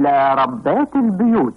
إلى ربات البيوت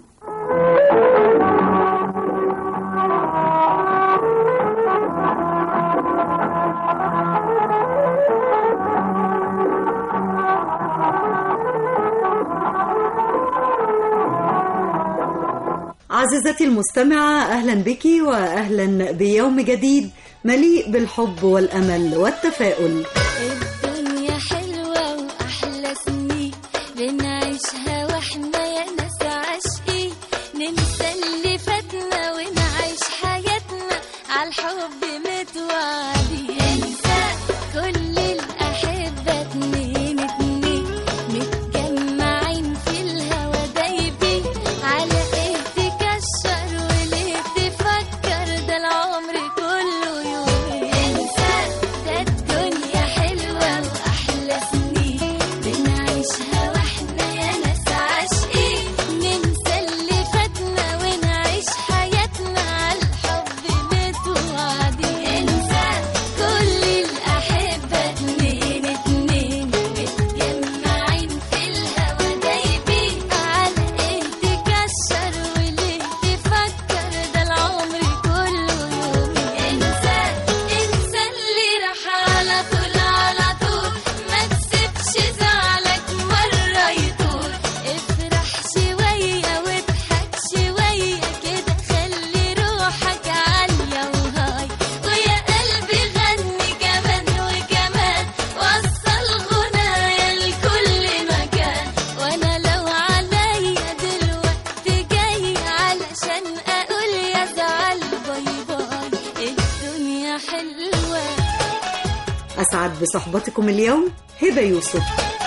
عزيزتي المستمعة أهلا بك وأهلا بيوم جديد مليء بالحب والأمل والتفاؤل الدنيا حلوة وأحلى سنين بنعيشها واحنا يا ناس عاشقين ننسى اللي فاتنا ونعيش حياتنا عالحب متوعدين انسى كل الأحبة اتنين اتنين متجمعين في الهوا دايبين على ايه تكشر وليه تفكر ده العمر كله يومين انسى ده الدنيا حلوة وأحلى سنين بنعيشها واحنا يا ناس عاشقين ننسى اللي فاتنا ونعيش حياتنا عالحب متوعدين انسى كل الأحبة اتنين اتنين متجمعين في الهوا دايبين على ايه تكشر وليه تفكر ده العمر كله يومين انسى انسى اللي راح على طول على طول ما تسيبش زعلك مرة يطول افرح شوية واضحك شوية كده خلي روحك عالية وهاي ويا قلبي غني كمان وكمان وصل غنايا لكل مكان وانا لو عليا دلوقتي جاي علشان اقول يا زعل باي باي الدنيا حلوه أسعد بصحبتكم اليوم هبة يوسف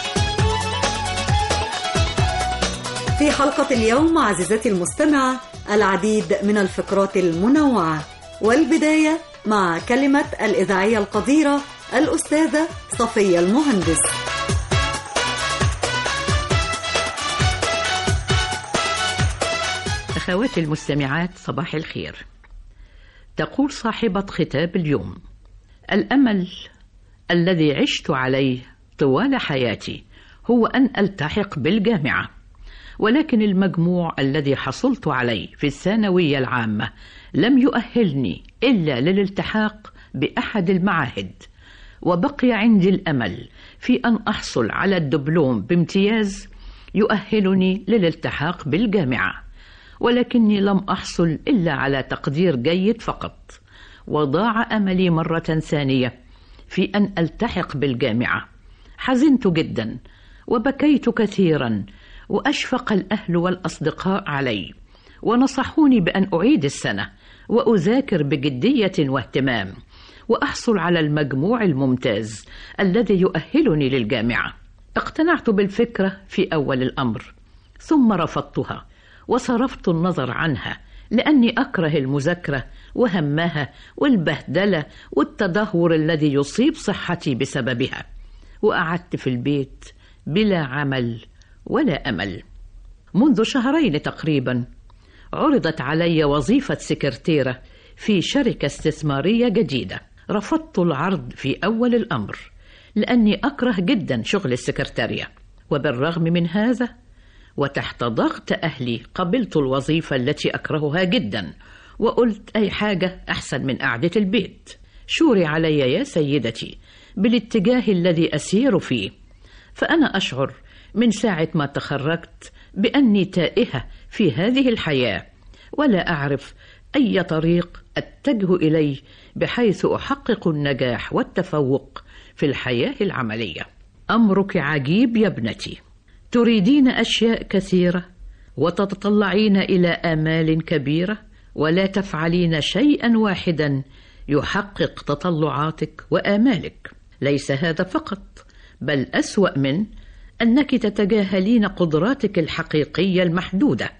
في حلقة اليوم عزيزتي المستمعة العديد من الفقرات المنوعة والبداية مع كلمة الإذاعية القديرة الأستاذة صفية المهندس أخواتي المستمعات صباح الخير تقول صاحبة خطاب اليوم الأمل الذي عشت عليه طوال حياتي هو أن ألتحق بالجامعة ولكن المجموع الذي حصلت عليه في الثانوية العامة لم يؤهلني إلا للالتحاق بأحد المعاهد وبقي عندي الأمل في أن أحصل على الدبلوم بامتياز يؤهلني للالتحاق بالجامعة ولكني لم أحصل إلا على تقدير جيد فقط وضاع أملي مرة ثانية في أن ألتحق بالجامعة حزنت جدا وبكيت كثيرا وأشفق الأهل والأصدقاء علي ونصحوني بأن أعيد السنة وأذاكر بجدية واهتمام وأحصل على المجموع الممتاز الذي يؤهلني للجامعة اقتنعت بالفكرة في أول الأمر ثم رفضتها وصرفت النظر عنها لأني أكره المذاكرة وهمها والبهدلة والتدهور الذي يصيب صحتي بسببها وقعدت في البيت بلا عمل ولا أمل منذ شهرين تقريبا عرضت علي وظيفة سكرتيرة في شركة استثمارية جديدة رفضت العرض في أول الأمر لأني أكره جدا شغل السكرتارية وبالرغم من هذا وتحت ضغط أهلي قبلت الوظيفة التي أكرهها جدا وقلت أي حاجة أحسن من قعدة البيت شوري علي يا سيدتي بالاتجاه الذي أسير فيه فأنا أشعر من ساعة ما تخرجت بأني تائهة في هذه الحياة ولا أعرف أي طريق أتجه إليه بحيث أحقق النجاح والتفوق في الحياة العملية أمرك عجيب يا ابنتي تريدين أشياء كثيرة وتتطلعين إلى آمال كبيرة ولا تفعلين شيئا واحدا يحقق تطلعاتك وآمالك ليس هذا فقط بل أسوأ من أنك تتجاهلين قدراتك الحقيقية المحدودة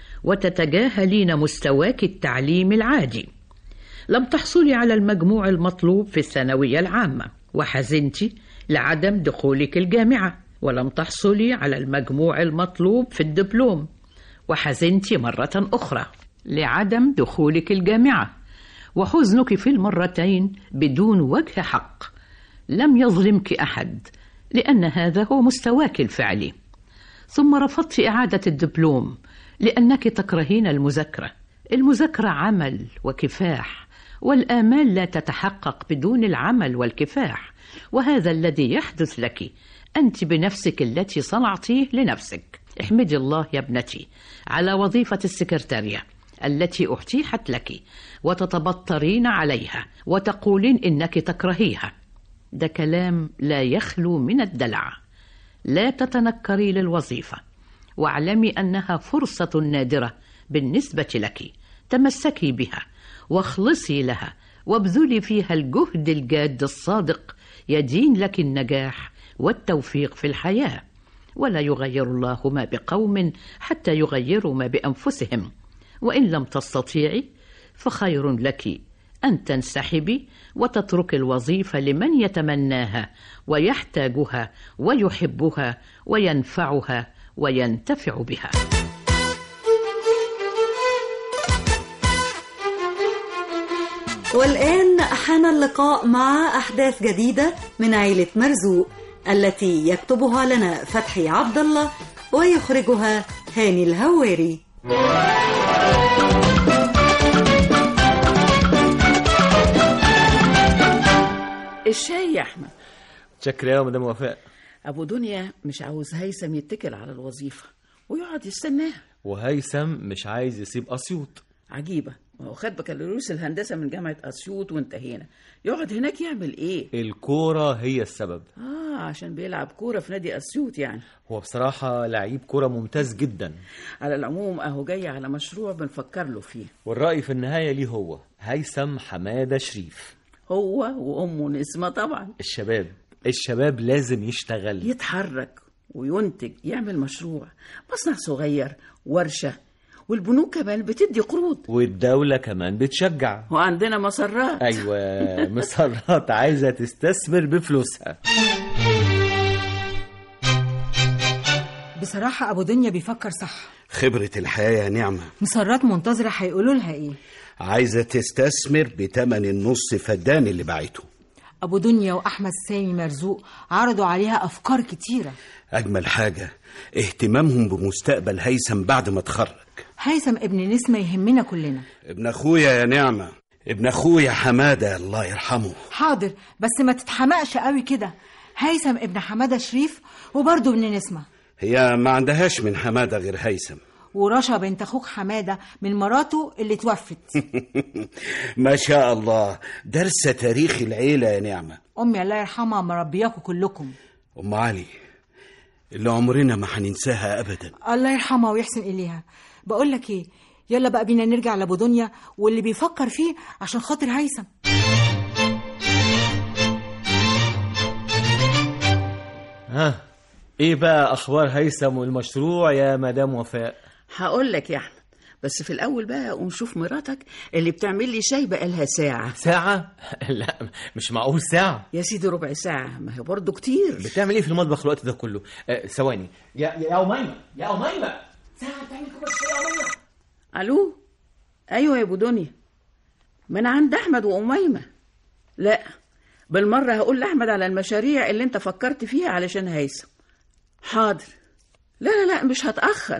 وتتجاهلين مستواك التعليم العادي لم تحصلي على المجموع المطلوب في الثانوية العامة وحزنت لعدم دخولك الجامعة ولم تحصلي على المجموع المطلوب في الدبلوم وحزنت مرة أخرى لعدم دخولك الجامعة وحزنك في المرتين بدون وجه حق لم يظلمك أحد لأن هذا هو مستواك الفعلي ثم رفضت إعادة الدبلوم لأنك تكرهين المذاكرة المذاكرة عمل وكفاح والآمال لا تتحقق بدون العمل والكفاح وهذا الذي يحدث لك أنت بنفسك التي صنعتيه لنفسك احمدي الله يا ابنتي على وظيفة السكرتارية التي أتيحت لك وتتبطرين عليها وتقولين إنك تكرهيها ده كلام لا يخلو من الدلع لا تتنكري للوظيفة واعلمي أنها فرصة نادرة بالنسبة لك تمسكي بها واخلصي لها وابذلي فيها الجهد الجاد الصادق يدين لك النجاح والتوفيق في الحياة ولا يغير الله ما بقوم حتى يغيروا ما بأنفسهم وإن لم تستطيعي فخير لك أن تنسحبي وتترك الوظيفة لمن يتمناها ويحتاجها ويحبها وينفعها وينتفع بها والآن حان اللقاء مع أحداث جديدة من عيلة مرزوق التي يكتبها لنا فتحي عبد الله ويخرجها هاني الهواري الشاي يا احمد شكرا يا مدام وفاء ابو دنيا مش عاوز هيثم يتكل على الوظيفه ويقعد يستناها وهيثم مش عايز يسيب اسيوط عجيبه ما هو خد بكالوريوس الهندسه من جامعه اسيوط وانتهينا يقعد هناك يعمل ايه الكورة هي السبب اه عشان بيلعب كوره في نادي اسيوط يعني هو بصراحة لعيب كورة ممتاز جدا على العموم اهو جاي على مشروع بنفكر له فيه والرأي في النهاية ليه هو هيثم حمادة شريف هو وامه نسمه طبعا الشباب الشباب لازم يشتغل يتحرك وينتج يعمل مشروع مصنع صغير ورشه والبنوك كمان بتدي قروض والدولة كمان بتشجع وعندنا مسرات أيوة مسرات عايزة تستثمر بفلوسها بصراحة أبو دنيا بيفكر صح خبرة الحياة يا نعمة مسرات منتظرة هيقولوا لها إيه عايزة تستثمر بتمن النص فدان اللي باعته أبو دنيا وأحمد سامي مرزوق عرضوا عليها أفكار كتيرة أجمل حاجة اهتمامهم بمستقبل هيثم بعد ما اتخرج هيثم ابن نسمة يهمنا كلنا ابن أخويا يا نعمة ابن أخويا حمادة الله يرحمه حاضر بس ما تتحمقش قوي كده هيثم ابن حمادة شريف وبرضه ابن نسمة هي ما عندهاش من حمادة غير هيثم ورشا بنت أخوك حمادة من مراته اللي توفت ما شاء الله درس تاريخ العيلة يا نعمة أمي الله يرحمها مربياكوا كلكم أم علي اللي عمرنا ما هننساها أبدا الله يرحمها ويحسن إليها بقول لك إيه يلا بقى بينا نرجع لأبو دنيا واللي بيفكر فيه عشان خاطر هيثم ها ايه بقى اخبار هيثم والمشروع يا مدام وفاء هقول لك يا احمد بس في الاول بقى قوم شوف مراتك اللي بتعمل لي شاي بقالها ساعه ساعة لا مش معقول ساعة يا سيدي ربع ساعه ما هي برضه كتير بتعمل ايه في المطبخ الوقت ده كله آه، ثواني يا يا يا أميمة يا أميمة ساعة بتعمل كده بس يا أميمة الو ايوه يا ابو دنيا ما انا عند احمد واميمه لا بالمره هقول لاحمد على المشاريع اللي انت فكرت فيها علشان هيثم حاضر لا لا لا مش هتاخر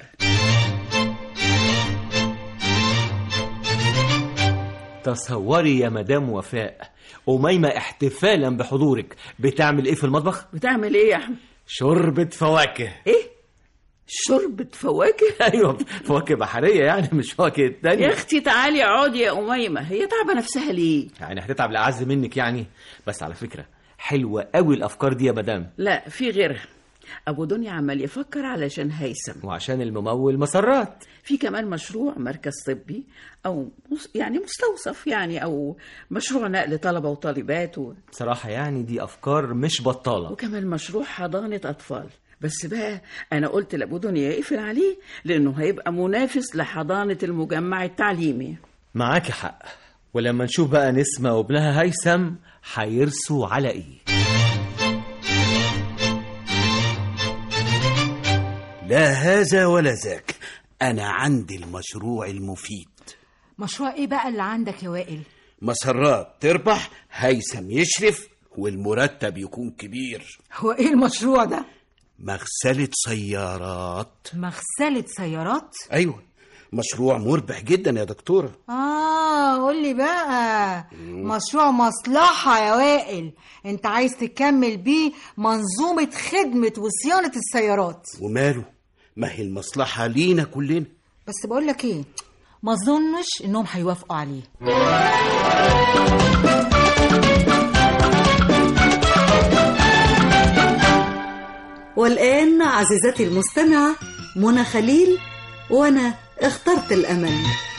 تصوري يا مدام وفاء أميمة احتفالا بحضورك بتعمل ايه في المطبخ بتعمل ايه يا احمد شوربة فواكه ايه شربة فواكه ايوه فواكه بحرية يعني مش فواكه يا تانية اختي تعالي اقعدي يا اميمه هي تعبه نفسها ليه يعني هتتعب لأعز منك يعني بس على فكرة حلوة قوي الأفكار دي يا مدام لا في غيرها ابو دنيا عمال يفكر علشان هيثم وعشان الممول مسرات في كمان مشروع مركز طبي او مس- يعني مستوصف يعني او مشروع نقل طلبه وطالبات و... بصراحة يعني دي أفكار مش بطالة وكمان مشروع حضانه اطفال بس بقى انا قلت لابو دنيا يقفل عليه لانه هيبقى منافس لحضانه المجمع التعليمي معاكي حق ولما نشوف بقى نسمة وابنها هيثم هيرسوا على ايه لا هذا ولا ذاك أنا عندي المشروع المفيد مشروع إيه بقى اللي عندك يا وائل مسرات تربح هيثم يشرف والمرتب يكون كبير هو إيه المشروع ده مغسلة سيارات مغسلة سيارات أيوة مشروع مربح جدا يا دكتورة اه قول لي بقى مشروع مصلحة يا وائل انت عايز تكمل بيه منظومة خدمة وصيانة السيارات وماله ما هي المصلحة لينا كلنا بس بقول لك ايه ما اظنش انهم هيوافقوا عليه والآن عزيزتي المستمعة منى خليل وأنا اخترت الأمل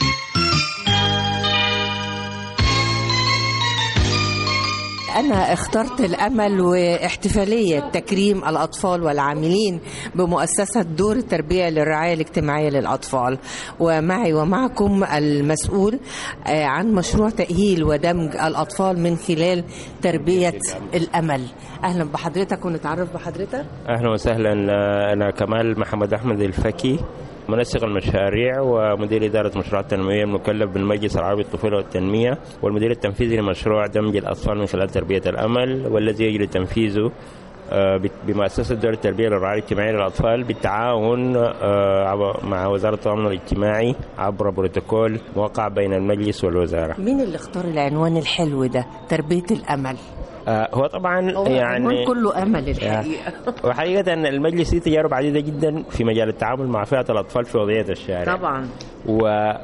أنا اخترت الأمل واحتفالية تكريم الأطفال والعاملين بمؤسسة دور التربية للرعاية الاجتماعية للأطفال ومعي ومعكم المسؤول آه، عن مشروع تأهيل ودمج الأطفال من خلال تربية الأمل أهلا بحضرتك ونتعرف بحضرتك اهلا وسهلا انا كمال محمد احمد الفكي منسق المشاريع ومدير إدارة مشروعات التنموية المكلف بالمجلس العربي للطفولة والتنمية والمدير التنفيذي لمشروع دمج الأطفال من خلال تربية الأمل والذي يجري تنفيذه آه، بت- بمؤسسة دور التربية للرعاية الاجتماعية للأطفال بالتعاون آه، عب- مع وزارة التضامن الاجتماعي عبر بروتوكول موقع بين المجلس والوزارة مين اللي اختار العنوان الحلو ده تربية الأمل آه، هو طبعا هو يعني عنوان كله أمل الحقيقة وحقيقة أن المجلس له تجارب عديدة جدا في مجال التعامل مع فئة الأطفال في وضعية الشارع طبعا و...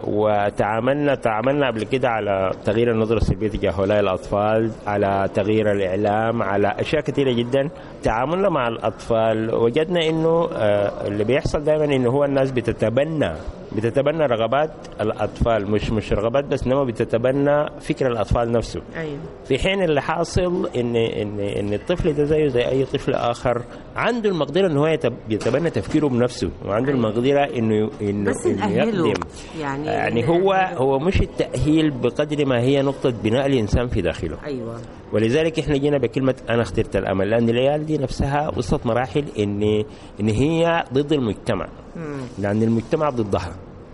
وتعاملنا تعاملنا قبل كده على تغيير النظرة السلبية تجاه هؤلاء الأطفال على تغيير الإعلام على أشياء كثيرة جدا تعاملنا مع الأطفال وجدنا إنه آه، اللي بيحصل دائما إنه هو الناس بتتبنى بتتبنى رغبات الأطفال مش مش رغبات بس إنما بتتبنى فكر الأطفال نفسه أيوه في حين اللي حاصل ان ان ان الطفل ده زيه زي اي طفل اخر عنده المقدره انه هو يتب- يتبنى تفكيره بنفسه وعنده المقدره انه انه بس إنه نأهله يقدم يعني يعني هو هو مش التاهيل بقدر ما هي نقطه بناء الانسان في داخله أيوه ولذلك احنا جينا بكلمه انا اخترت الامل لان العيال دي نفسها وصلت مراحل ان ان هي ضد المجتمع لان المجتمع ضدها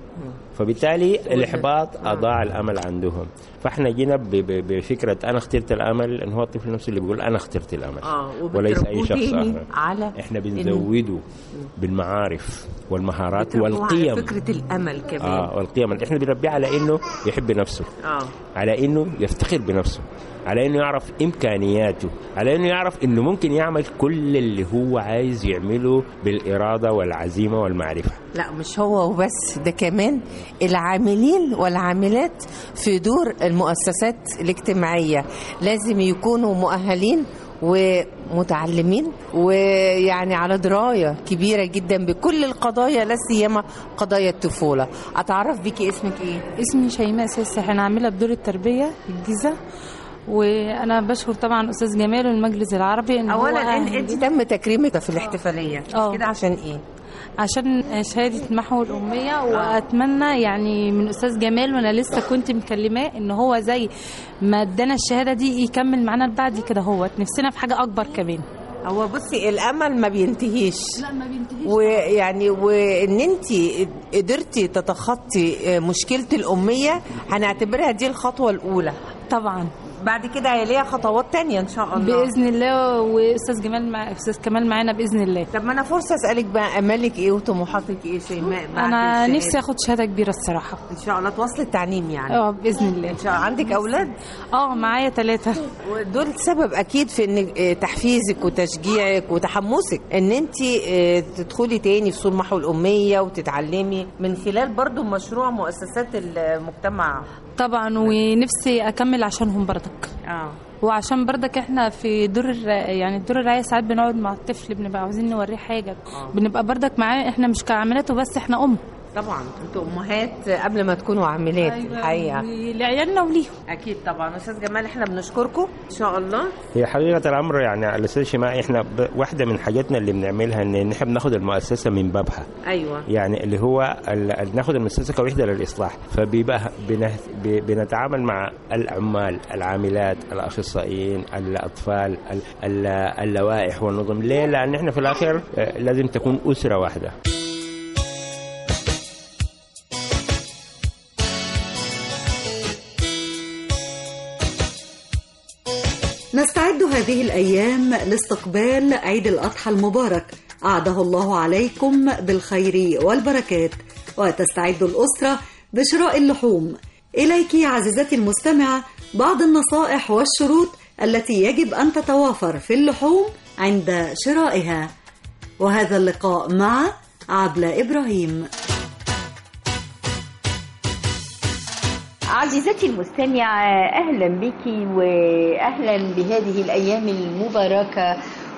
فبالتالي الاحباط اضاع الامل عندهم فاحنا جينا ب- ب- بفكره انا اخترت الامل ان هو الطفل نفسه اللي بيقول انا اخترت الامل اه وليس اي وبتربوه شخص تاني اخر على احنا إنه- بنزوده بالمعارف والمهارات بتربوه على والقيم فكرة الأمل كمان اه والقيم احنا بنربيه على انه يحب نفسه اه على انه يفتخر بنفسه على انه يعرف امكانياته على انه يعرف انه ممكن يعمل كل اللي هو عايز يعمله بالاراده والعزيمه والمعرفه لا مش هو وبس ده كمان العاملين والعاملات في دور المؤسسات الاجتماعية لازم يكونوا مؤهلين ومتعلمين ويعني على دراية كبيرة جدا بكل القضايا لا سيما قضايا الطفولة أتعرف بيكي اسمك ايه؟ اسمي شيماء سيسح انا عامله بدور التربيه في الجيزه وانا بشكر طبعا استاذ جمال والمجلس العربي ان هو أولا أهل انت تم تكريمك في الاحتفالية اه. كده عشان ايه؟ عشان شهاده محو الاميه واتمنى يعني من استاذ جمال وانا لسه كنت مكلماه ان هو زي ما ادانا الشهاده دي يكمل معانا بعد كده هو نفسنا في حاجه اكبر كمان هو بصي الامل ما بينتهيش لا ما بينتهيش ويعني وان انت قدرتي تتخطي مشكله الاميه هنعتبرها دي الخطوه الاولى طبعا بعد كده هي ليها خطوات تانية ان شاء الله باذن الله واستاذ جمال مع استاذ كمال معانا باذن الله طب ما انا فرصه اسالك بقى امالك ايه وطموحاتك ايه شيماء بعد انا الشهادة؟ نفسي اخد شهاده كبيره الصراحه ان شاء الله تواصلي التعليم يعني اه باذن الله ان شاء الله عندك اولاد اه معايا ثلاثه ودول سبب اكيد في ان آه، تحفيزك وتشجيعك وتحمسك ان انت آه، تدخلي تاني في سور محو الاميه وتتعلمي من خلال برضو مشروع مؤسسات المجتمع طبعا ونفسي اكمل عشانهم برضك اه وعشان برضك احنا في دور الر... يعني دور الرعايه ساعات بنقعد مع الطفل بنبقى عاوزين نوريه حاجه بنبقى برضك معاه احنا مش كعاملات وبس احنا ام طبعا انتوا امهات قبل ما تكونوا عاملات الحقيقه لعيالنا وليهم اكيد طبعا استاذ جمال احنا بنشكركم ان شاء الله هي حقيقة الأمر يعني على أساس شماعي إحنا ب- واحدة من حاجاتنا اللي بنعملها إن إحنا بناخد المؤسسة من بابها ايوه يعني اللي هو ال- ناخد المؤسسة كوحدة للإصلاح فبيبقى بنه- ب- بنتعامل مع العمال العاملات الأخصائيين الأطفال ال- ال- اللوائح والنظم ليه؟ لأن إحنا في الآخر آه، لازم تكون أسرة واحدة نستعد هذه الأيام لاستقبال عيد الأضحى المبارك أعده الله عليكم بالخير والبركات وتستعد الأسرة بشراء اللحوم إليك عزيزتي المستمعة بعض النصائح والشروط التي يجب أن تتوافر في اللحوم عند شرائها وهذا اللقاء مع عبلة إبراهيم عزيزتي المستمعة أهلا بك وأهلا بهذه الأيام المباركة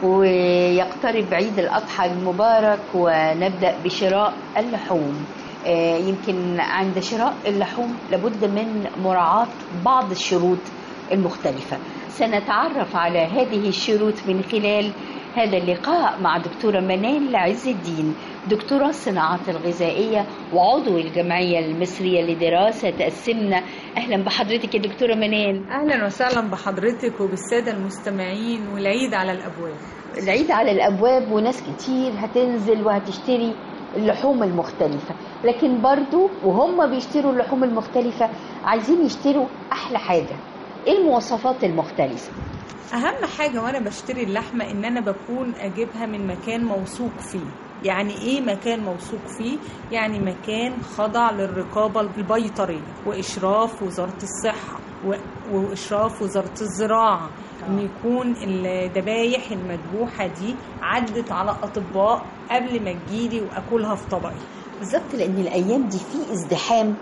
ويقترب عيد الأضحى المبارك ونبدأ بشراء اللحوم آه، يمكن عند شراء اللحوم لابد من مراعاة بعض الشروط المختلفة سنتعرف على هذه الشروط من خلال هذا اللقاء مع دكتورة منال عز الدين دكتورة الصناعات الغذائية وعضو الجمعية المصرية لدراسة السمنة أهلا بحضرتك يا دكتورة منال اهلا وسهلا بحضرتك وبالساده المستمعين والعيد على الابواب العيد على الأبواب وناس كتير هتنزل وهتشتري اللحوم المختلفة لكن برضو وهم بيشتروا اللحوم المختلفة عايزين يشتروا أحلى حاجة إيه المواصفات المختلفة اهم حاجه وانا بشتري اللحمه ان انا بكون اجيبها من مكان موثوق فيه يعني ايه مكان موثوق فيه يعني مكان خضع للرقابه البيطريه واشراف وزاره الصحه و- واشراف وزاره الزراعه ان يكون الذبايح المذبوحه دي عدت على اطباء قبل ما تجيلي واكلها في طبقي بالظبط لأن الأيام دي في ازدحام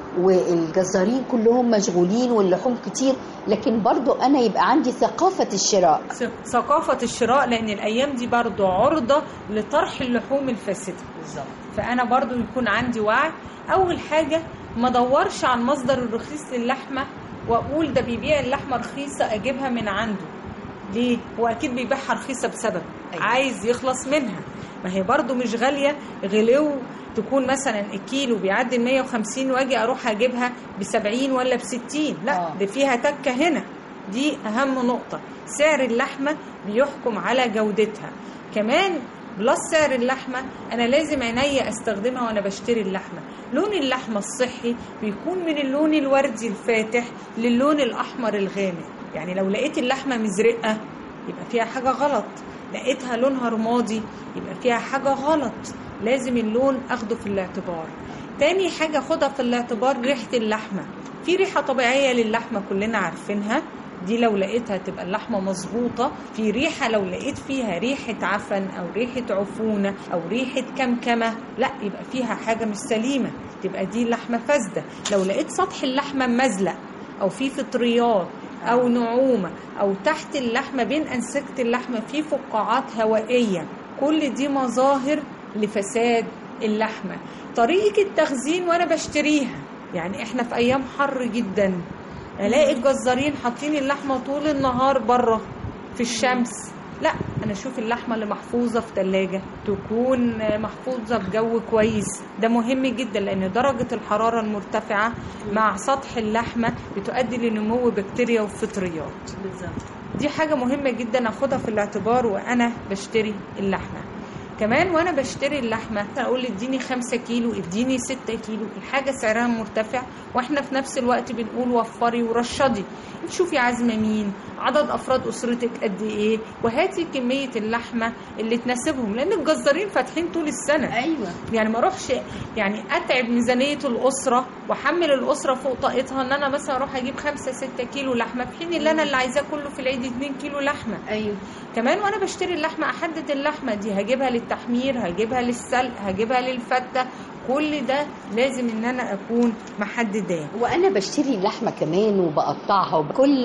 والجزارين كلهم مشغولين واللحوم كتير لكن برضو أنا يبقى عندي ثقافة الشراء ث- ثقافة الشراء لأن الأيام دي برضو عرضة لطرح اللحوم الفاسدة بالظبط فأنا برضو يكون عندي وعي أول حاجة ما دورش عن مصدر الرخيص للحمة وأقول ده بيبيع اللحمة رخيصة أجيبها من عنده ليه؟ هو أكيد بيبيعها رخيصة بسبب أيوة. عايز يخلص منها ما هي برضو مش غالية غلو تكون مثلا الكيلو بيعدي ال 150 واجي اروح اجيبها ب 70 ولا ب 60 لا آه. ده فيها تكه هنا دي اهم نقطه سعر اللحمه بيحكم على جودتها كمان بلس سعر اللحمه انا لازم عينيا استخدمها وانا بشتري اللحمه لون اللحمه الصحي بيكون من اللون الوردي الفاتح للون الاحمر الغامق يعني لو لقيت اللحمه مزرقه يبقى فيها حاجه غلط لقيتها لونها رمادي يبقى فيها حاجه غلط لازم اللون اخده في الاعتبار تاني حاجة خدها في الاعتبار ريحة اللحمة في ريحة طبيعية للحمة كلنا عارفينها دي لو لقيتها تبقى اللحمة مظبوطة في ريحة لو لقيت فيها ريحة عفن أو ريحة عفونة أو ريحة كمكمة لا يبقى فيها حاجة مش سليمة تبقى دي لحمة فاسدة لو لقيت سطح اللحمة مزلق أو في فطريات أو نعومة أو تحت اللحمة بين أنسجة اللحمة في فقاعات هوائية كل دي مظاهر لفساد اللحمة طريقة التخزين وأنا بشتريها يعني إحنا في أيام حر جدا ألاقي الجزارين حاطين اللحمة طول النهار بره في الشمس لا انا اشوف اللحمه اللي محفوظه في ثلاجه تكون محفوظه في جو كويس ده مهم جدا لان درجه الحراره المرتفعه مع سطح اللحمه بتؤدي لنمو بكتيريا وفطريات بالظبط دي حاجه مهمه جدا اخدها في الاعتبار وانا بشتري اللحمه كمان وانا بشتري اللحمه اقول اديني خمسة كيلو اديني ستة كيلو الحاجه سعرها مرتفع واحنا في نفس الوقت بنقول وفري ورشدي شوفي عازمه مين عدد افراد اسرتك قد ايه وهاتي كميه اللحمه اللي تناسبهم لان الجزارين فاتحين طول السنه ايوه يعني ما اروحش يعني اتعب ميزانيه الاسره واحمل الاسره فوق طاقتها ان انا مثلا اروح اجيب خمسة ستة كيلو لحمه في حين اللي انا اللي عايزاه كله في العيد 2 كيلو لحمه ايوه كمان وانا بشتري اللحمه احدد اللحمه دي هجيبها للتحمير هجيبها للسلق هجيبها للفته كل ده لازم ان انا اكون محدداه وانا بشتري اللحمه كمان وبقطعها كل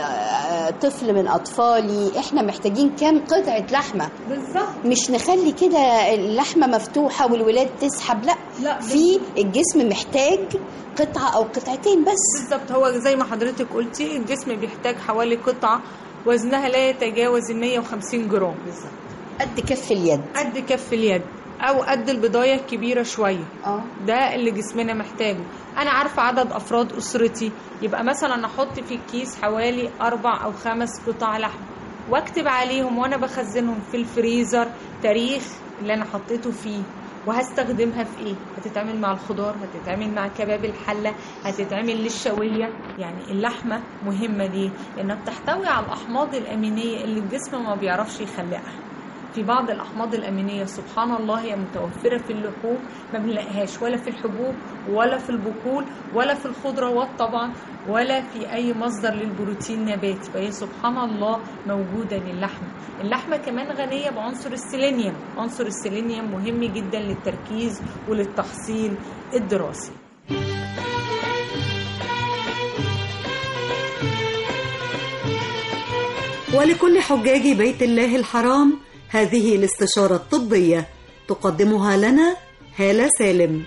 طفل من اطفالي احنا محتاجين كام قطعه لحمه بالظبط مش نخلي كده اللحمه مفتوحه والولاد تسحب لا, لا في الجسم محتاج قطعه او قطعتين بس بالظبط هو زي ما حضرتك قلتي الجسم بيحتاج حوالي قطعه وزنها لا يتجاوز ال 150 جرام بالظبط قد كف اليد قد كف اليد او قد البضايه الكبيره شويه اه ده اللي جسمنا محتاجه انا عارفه عدد افراد اسرتي يبقى مثلا احط في الكيس حوالي اربع او خمس قطع لحم واكتب عليهم وانا بخزنهم في الفريزر تاريخ اللي انا حطيته فيه وهستخدمها في ايه هتتعمل مع الخضار هتتعمل مع كباب الحله هتتعمل للشويه يعني اللحمه مهمه ليه لانها بتحتوي على الاحماض الامينيه اللي الجسم ما بيعرفش يخلقها في بعض الأحماض الأمينية سبحان الله هي متوفرة في اللحوم ما بنلاقيهاش ولا في الحبوب ولا في البقول ولا في الخضروات طبعا ولا في أي مصدر للبروتين نباتي فهي سبحان الله موجودة للحمة اللحمة كمان غنية بعنصر السيلينيوم عنصر السيلينيوم مهم جدا للتركيز وللتحصيل الدراسي ولكل حجاج بيت الله الحرام هذه الاستشارة الطبية تقدمها لنا هالة سالم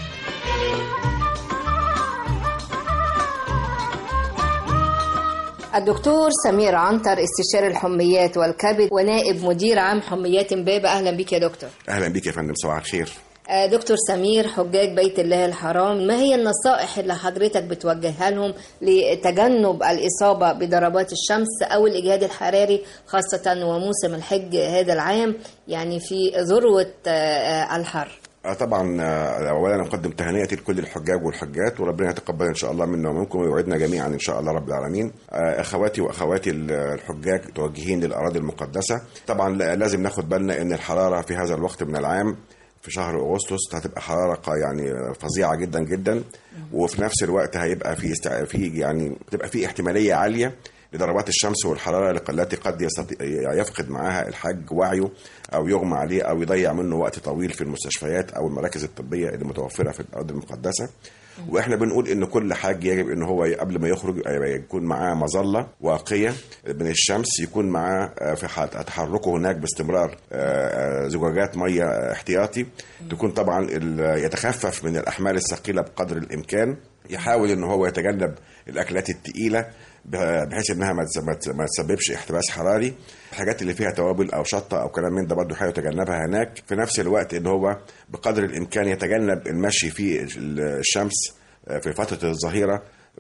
الدكتور سمير عنتر استشاري الحميات والكبد ونائب مدير عام حميات امبابة اهلا بك يا دكتور اهلا بك يا فندم صباح الخير آه، دكتور سمير حجاج بيت الله الحرام ما هي النصائح اللي حضرتك بتوجهها لهم لتجنب الإصابة بضربات الشمس أو الإجهاد الحراري خاصة وموسم الحج هذا العام يعني في ذروة آه، آه، الحر آه طبعا آه، اولا اقدم تهنئتي لكل الحجاج والحجات وربنا يتقبل ان شاء الله منا ومنكم ويوعدنا جميعا ان شاء الله رب العالمين آه، اخواتي واخواتي ال- الحجاج متوجهين للاراضي المقدسه طبعا لا- لازم ناخد بالنا ان الحراره في هذا الوقت من العام في شهر اغسطس هتبقى حراره ق- يعني فظيعه جدا جدا وفي نفس الوقت هيبقى في استع... في يعني بتبقى في احتماليه عاليه لضربات الشمس والحراره التي قد يستطيع يفقد معاها الحاج وعيه او يغمى عليه او يضيع منه وقت طويل في المستشفيات او المراكز الطبيه اللي متوفره في الارض المقدسه واحنا بنقول ان كل حاج يجب ان هو قبل ما يخرج يكون معاه مظله واقيه من الشمس يكون معاه آه، في ح- تحركه هناك باستمرار آه، آه، زجاجات ميه آه، احتياطي تكون طبعا ال- يتخفف من الاحمال الثقيله بقدر الامكان يحاول ان هو يتجنب الاكلات الثقيله بحيث انها ما تس- ما تس- ما تسببش احتباس حراري الحاجات اللي فيها توابل او شطه او كلام من ده برضه يحاول يتجنبها هناك في نفس الوقت ان هو بقدر الامكان يتجنب المشي في ال- الشمس آه، في فتره الظهيره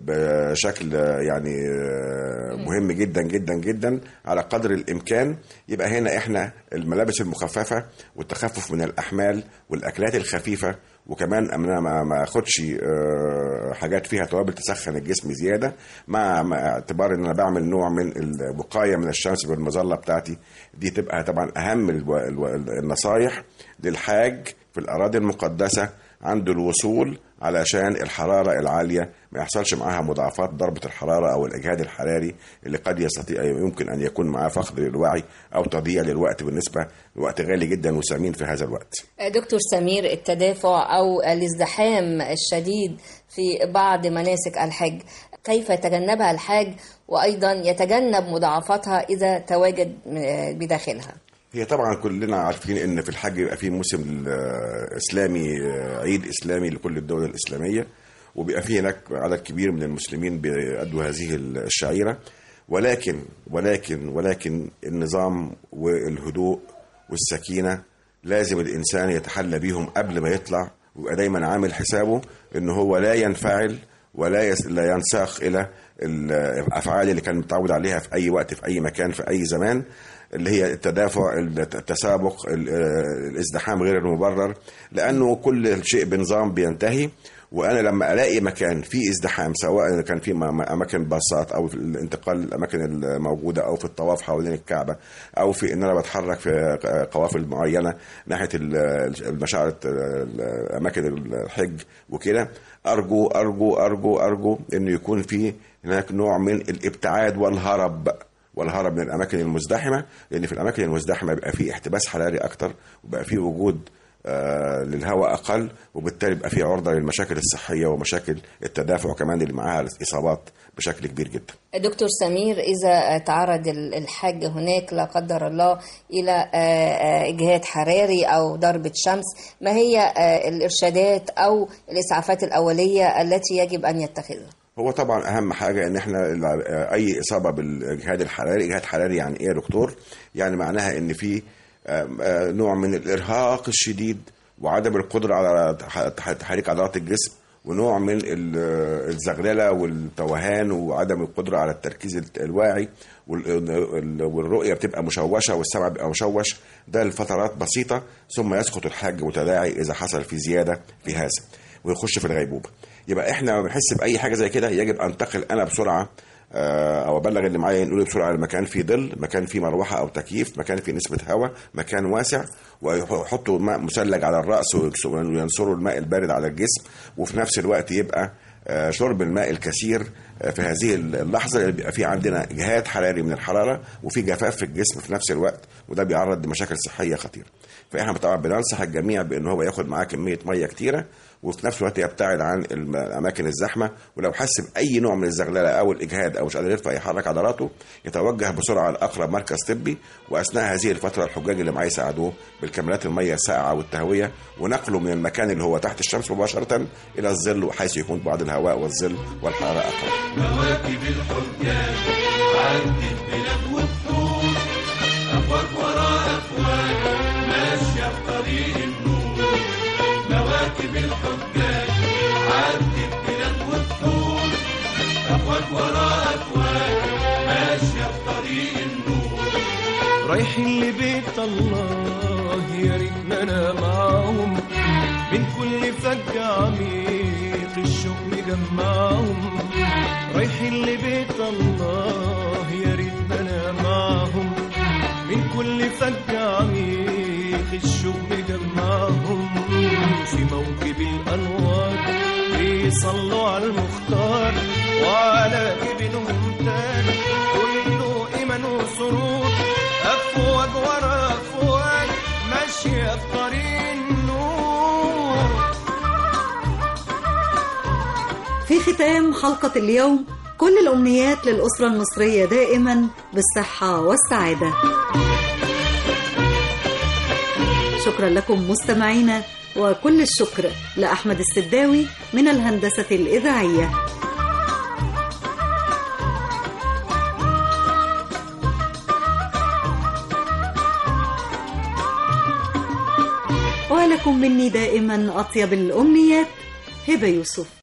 بشكل آه، يعني آه، مهم جدا جدا جدا على قدر الامكان يبقى هنا احنا الملابس المخففه والتخفف من الاحمال والاكلات الخفيفه وكمان انا ما ما اخدش آه، حاجات فيها توابل تسخن الجسم زياده مع مع اعتبار ان انا بعمل نوع من الوقايه من الشمس بالمظله بتاعتي دي تبقى طبعا اهم الو- الو- النصايح للحاج في الاراضي المقدسه عند الوصول علشان الحراره العاليه ما يحصلش معاها مضاعفات ضربه الحراره او الاجهاد الحراري اللي قد يستطيع يمكن ان يكون معاه فقد للوعي او تضييع للوقت بالنسبه لوقت غالي جدا وثمين في هذا الوقت. آه، دكتور سمير التدافع أو الازدحام الشديد في بعض مناسك الحج كيف يتجنبها الحاج وأيضا يتجنب مضاعفاتها إذا تواجد آه، بداخلها هي طبعا كلنا عارفين ان في الحج بيبقى فيه موسم آه، اسلامي آه، عيد اسلامي لكل الدول الاسلاميه وبيبقى فيه هناك عدد كبير من المسلمين بيأدوا هذه الشعيره ولكن ولكن ولكن النظام والهدوء والسكينه لازم الانسان يتحلى بيهم قبل ما يطلع ويبقى دايما عامل حسابه ان هو لا ينفعل ولا يس... لا ينساق الى الافعال اللي كان متعود عليها في اي وقت في اي مكان في اي زمان اللي هي التدافع التسابق ال- الازدحام غير المبرر لانه كل شيء بنظام بينتهي وانا لما الاقي مكان فيه ازدحام سواء كان في م- م- اماكن باصات او في الانتقال للاماكن الموجوده او في الطواف حوالين الكعبه او في ان انا بتحرك في قوافل معينه ناحيه ال- المشاعر اماكن الحج وكده ارجو ارجو ارجو ارجو انه يكون في هناك نوع من الابتعاد والهرب والهرب من الاماكن المزدحمه لان في الاماكن المزدحمه بيبقى في احتباس حراري اكتر وبقى في وجود آه، للهواء اقل وبالتالي بيبقى في عرضه للمشاكل الصحيه ومشاكل التدافع كمان اللي معاها الاصابات بشكل كبير جدا دكتور سمير إذا تعرض ال- الحج هناك لا قدر الله إلى آه، آه، إجهاد حراري أو ضربة شمس ما هي آه، الإرشادات أو الإسعافات الأولية التي يجب أن يتخذها هو طبعا اهم حاجه ان احنا الع- اي اصابه بالاجهاد الحراري اجهاد حراري يعني ايه يا دكتور يعني معناها ان في آم، آه، نوع من الارهاق الشديد وعدم القدره على تح- تح- تحريك عضلات الجسم ونوع من ال- الزغلله والتوهان وعدم القدره على التركيز الت- الواعي وال- والرؤيه بتبقى مشوشه والسمع بيبقى مشوش ده لفترات بسيطه ثم يسقط الحج متداعي اذا حصل في زياده في هذا ويخش في الغيبوبه يبقى احنا لما بنحس باي حاجه زي كده يجب انتقل انا بسرعه آه، او ابلغ اللي معايا ينقلوا بسرعه لمكان فيه ظل مكان فيه مروحه او تكييف مكان فيه نسبه هواء مكان واسع ويحطوا ماء مثلج على الراس وينصروا الماء البارد على الجسم وفي نفس الوقت يبقى آه، شرب الماء الكثير آه، في هذه اللحظه اللي بيبقى في عندنا اجهاد حراري من الحراره وفي جفاف في الجسم في نفس الوقت وده بيعرض لمشاكل صحيه خطيره فاحنا طبعا بننصح الجميع بان هو ياخد معاه كميه ميه كتيره وفي نفس الوقت يبتعد عن الم- الاماكن الزحمه ولو حس باي نوع من الزغلله او الاجهاد او مش قادر يرفع يحرك عضلاته يتوجه بسرعه لاقرب مركز طبي واثناء هذه الفتره الحجاج اللي معاه يساعدوه بالكمالات الميه الساقعه والتهويه ونقله من المكان اللي هو تحت الشمس مباشره الى الظل حيث يكون بعض الهواء والظل والحراره اقل. مواكب الحجاج عدت بلاد والطول أفواج وراء أفواج ماشية في طريق النور مواكب الحجاج عدت بلاد والطول أفواج وراء أفواج ماشية في طريق النور رايحين لبيت الله يا ريتنا انا معاهم من كل فج عميق الشوق مجمعهم رايحين لبيت الله يا ريتنا انا معاهم من كل فج عميق الشوق مجمعهم في موكب الانوار بيصلوا على المختار وعلى جبينهم تاج كله ايمان وسرور افواج ورا افواج ماشيه في طريق النور في ختام حلقة اليوم كل الأمنيات للأسرة المصرية دائما بالصحة والسعادة شكرا لكم مستمعينا وكل الشكر لأحمد السداوي من الهندسة الإذاعية ولكم مني دائما أطيب الأمنيات هبة يوسف